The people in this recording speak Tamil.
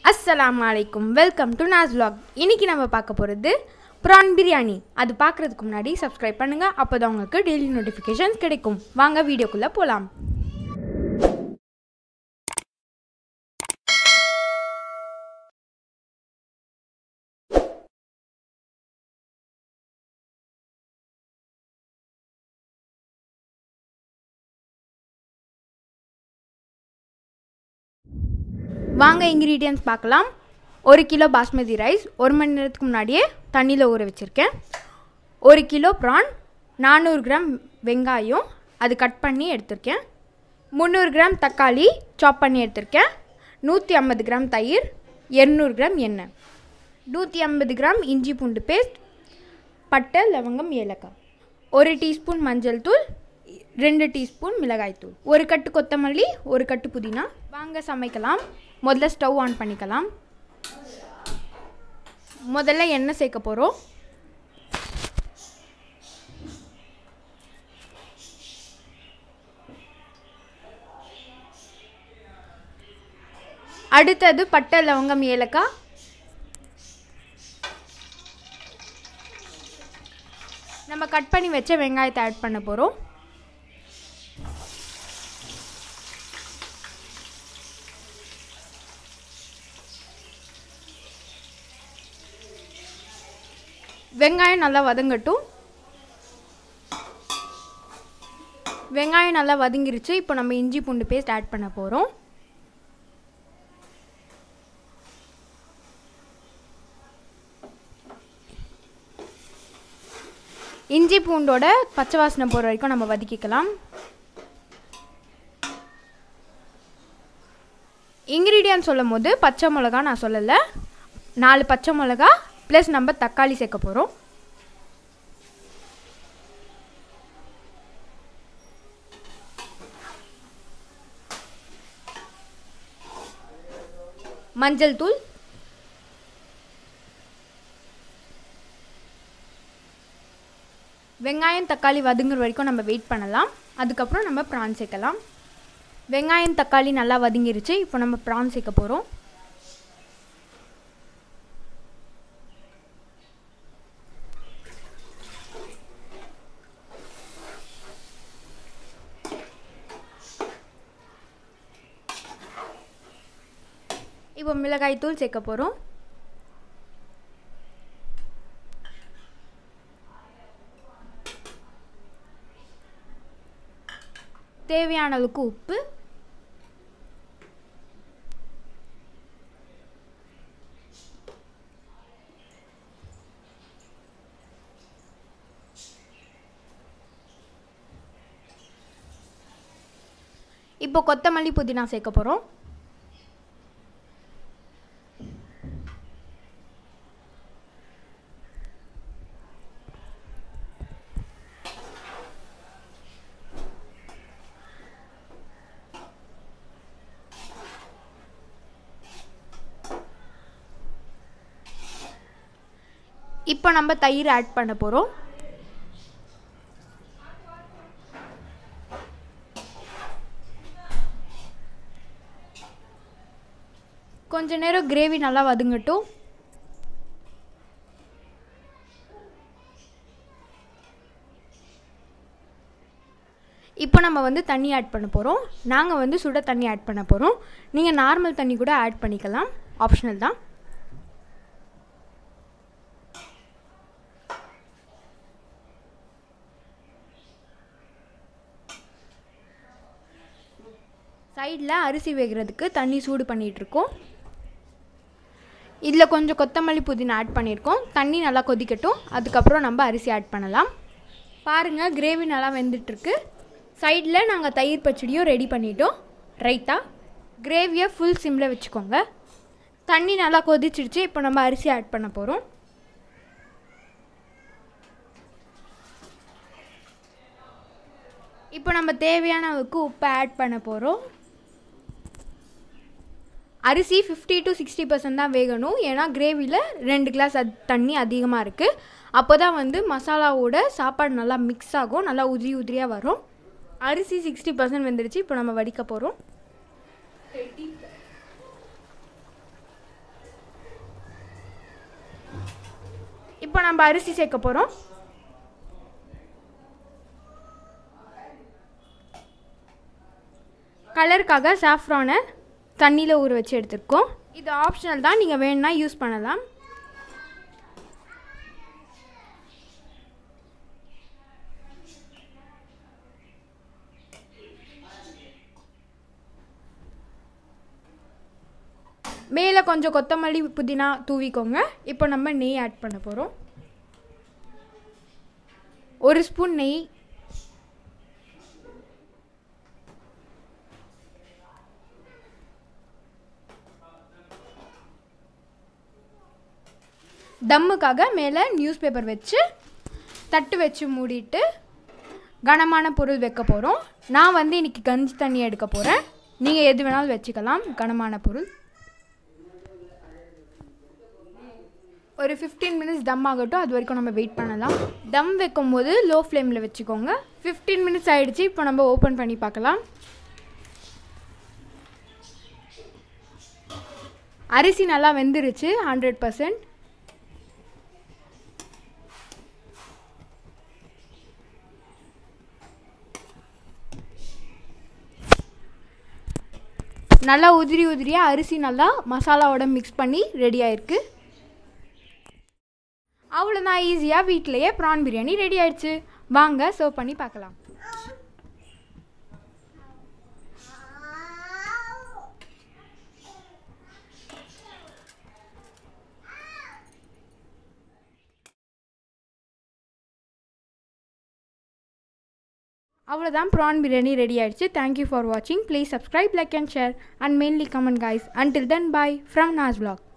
அஸ்ஸலாமு அலைக்கும் வெல்கம் டு நாஸ் vlog இன்னைக்கு நம்ம பார்க்க போகிறது ப்ரான் பிரியாணி அது பார்க்குறதுக்கு முன்னாடி சப்ஸ்கிரைப் பண்ணுங்கள் அப்போ தான் உங்களுக்கு டெய்லி நோட்டிஃபிகேஷன்ஸ் கிடைக்கும் வாங்க வீடியோக்குள்ளே போகலாம் வாங்க இன்க்ரீடியன்ஸ் பார்க்கலாம் ஒரு கிலோ பாஸ்மதி ரைஸ் ஒரு மணி நேரத்துக்கு முன்னாடியே தண்ணியில் ஊற வச்சுருக்கேன் ஒரு கிலோ ப்ரான் நானூறு கிராம் வெங்காயம் அது கட் பண்ணி எடுத்திருக்கேன் முந்நூறு கிராம் தக்காளி சாப் பண்ணி எடுத்திருக்கேன் நூற்றி ஐம்பது கிராம் தயிர் எண்ணூறு கிராம் எண்ணெய் நூற்றி ஐம்பது கிராம் இஞ்சி பூண்டு பேஸ்ட் பட்டை லவங்கம் ஏலக்காய் ஒரு டீஸ்பூன் மஞ்சள் தூள் ரெண்டு டீஸ்பூன் மிளகாய் தூள் ஒரு கட்டு கொத்தமல்லி ஒரு கட்டு புதினா வாங்க சமைக்கலாம் முதல்ல ஸ்டவ் ஆன் பண்ணிக்கலாம் முதல்ல எண்ணெய் சேர்க்க போகிறோம் அடுத்தது பட்டை லவங்கம் ஏலக்காய் நம்ம கட் பண்ணி வச்ச வெங்காயத்தை ஆட் பண்ண போகிறோம் வெங்காயம் நல்லா வதங்கட்டும் வெங்காயம் நல்லா வதங்கிருச்சு இப்போ நம்ம இஞ்சி பூண்டு பேஸ்ட் ஆட் பண்ண போகிறோம் இஞ்சி பூண்டோட பச்சை வாசனை போகிற வரைக்கும் நம்ம வதக்கிக்கலாம் இன்க்ரீடியன்ட் சொல்லும் போது பச்சை மிளகா நான் சொல்லலை நாலு பச்சை மிளகா ப்ளஸ் நம்ம தக்காளி சேர்க்க போகிறோம் மஞ்சள் தூள் வெங்காயம் தக்காளி வதங்குற வரைக்கும் நம்ம வெயிட் பண்ணலாம் அதுக்கப்புறம் நம்ம ப்ரான் சேர்க்கலாம் வெங்காயம் தக்காளி நல்லா வதங்கிருச்சு இப்போ நம்ம ப்ரான் சேர்க்க போகிறோம் இப்போ மிளகாய் தூள் சேர்க்க போகிறோம் தேவையான அளவுக்கு உப்பு இப்போ கொத்தமல்லி புதினா சேர்க்க போகிறோம் இப்போ நம்ம தயிர் ஆட் பண்ண போகிறோம் கொஞ்ச நேரம் கிரேவி நல்லா வதங்கட்டும் இப்போ நம்ம வந்து தண்ணி ஆட் பண்ண போகிறோம் நாங்கள் வந்து சுட தண்ணி ஆட் பண்ண போகிறோம் நீங்கள் நார்மல் தண்ணி கூட ஆட் பண்ணிக்கலாம் ஆப்ஷனல் தான் சைடில் அரிசி வேகிறதுக்கு தண்ணி சூடு பண்ணிகிட்ருக்கோம் இதில் கொஞ்சம் கொத்தமல்லி புதினா ஆட் பண்ணியிருக்கோம் தண்ணி நல்லா கொதிக்கட்டும் அதுக்கப்புறம் நம்ம அரிசி ஆட் பண்ணலாம் பாருங்கள் கிரேவி நல்லா வெந்துட்டுருக்கு சைடில் நாங்கள் தயிர் பச்சடியும் ரெடி பண்ணிட்டோம் ரைத்தா கிரேவியை ஃபுல் சிம்மில் வச்சுக்கோங்க தண்ணி நல்லா கொதிச்சிடுச்சு இப்போ நம்ம அரிசி ஆட் பண்ண போகிறோம் இப்போ நம்ம தேவையான அளவுக்கு உப்பை ஆட் பண்ண போகிறோம் அரிசி ஃபிஃப்டி டு சிக்ஸ்டி பர்சன்ட் தான் வேகணும் ஏன்னா கிரேவியில் ரெண்டு கிளாஸ் அது தண்ணி அதிகமாக இருக்குது அப்போ தான் வந்து மசாலாவோட சாப்பாடு நல்லா மிக்ஸ் ஆகும் நல்லா உதிரி உதிரியாக வரும் அரிசி சிக்ஸ்டி பர்சன்ட் வெந்துருச்சு இப்போ நம்ம வடிக்க போகிறோம் இப்போ நம்ம அரிசி சேர்க்க போகிறோம் கலருக்காக சாஃப்ரானை தண்ணியில் ஊற வச்சு எடுத்துருக்கோம் இது ஆப்ஷனல் தான் நீங்கள் வேணும்னா யூஸ் பண்ணலாம் மேலே கொஞ்சம் கொத்தமல்லி புதினா தூவிக்கோங்க இப்போ நம்ம நெய் ஆட் பண்ண போகிறோம் ஒரு ஸ்பூன் நெய் தம்முக்காக மேலே நியூஸ் பேப்பர் வச்சு தட்டு வச்சு மூடிட்டு கனமான பொருள் வைக்க போகிறோம் நான் வந்து இன்றைக்கி கஞ்சி தண்ணி எடுக்க போகிறேன் நீங்கள் எது வேணாலும் வச்சுக்கலாம் கனமான பொருள் ஒரு ஃபிஃப்டீன் மினிட்ஸ் தம் ஆகட்டும் அது வரைக்கும் நம்ம வெயிட் பண்ணலாம் தம் வைக்கும்போது லோ ஃப்ளேமில் வச்சுக்கோங்க ஃபிஃப்டீன் மினிட்ஸ் ஆகிடுச்சு இப்போ நம்ம ஓப்பன் பண்ணி பார்க்கலாம் அரிசி நல்லா வெந்துருச்சு ஹண்ட்ரட் பர்சன்ட் நல்லா உதிரி உதிரியாக அரிசி நல்லா மசாலாவோட மிக்ஸ் பண்ணி ரெடி ஆயிருக்கு அவ்வளோதான் ஈஸியாக வீட்டிலையே ப்ரான் பிரியாணி ரெடி ஆயிடுச்சு வாங்க சர்வ் பண்ணி பார்க்கலாம் அவ்வளோதான் ப்ரான் பிரியாணி ரெடி ஆயிடுச்சு தேங்க்யூ ஃபார் வாட்சிங் please subscribe like and share and mainly comment guys until then bye from Naz vlog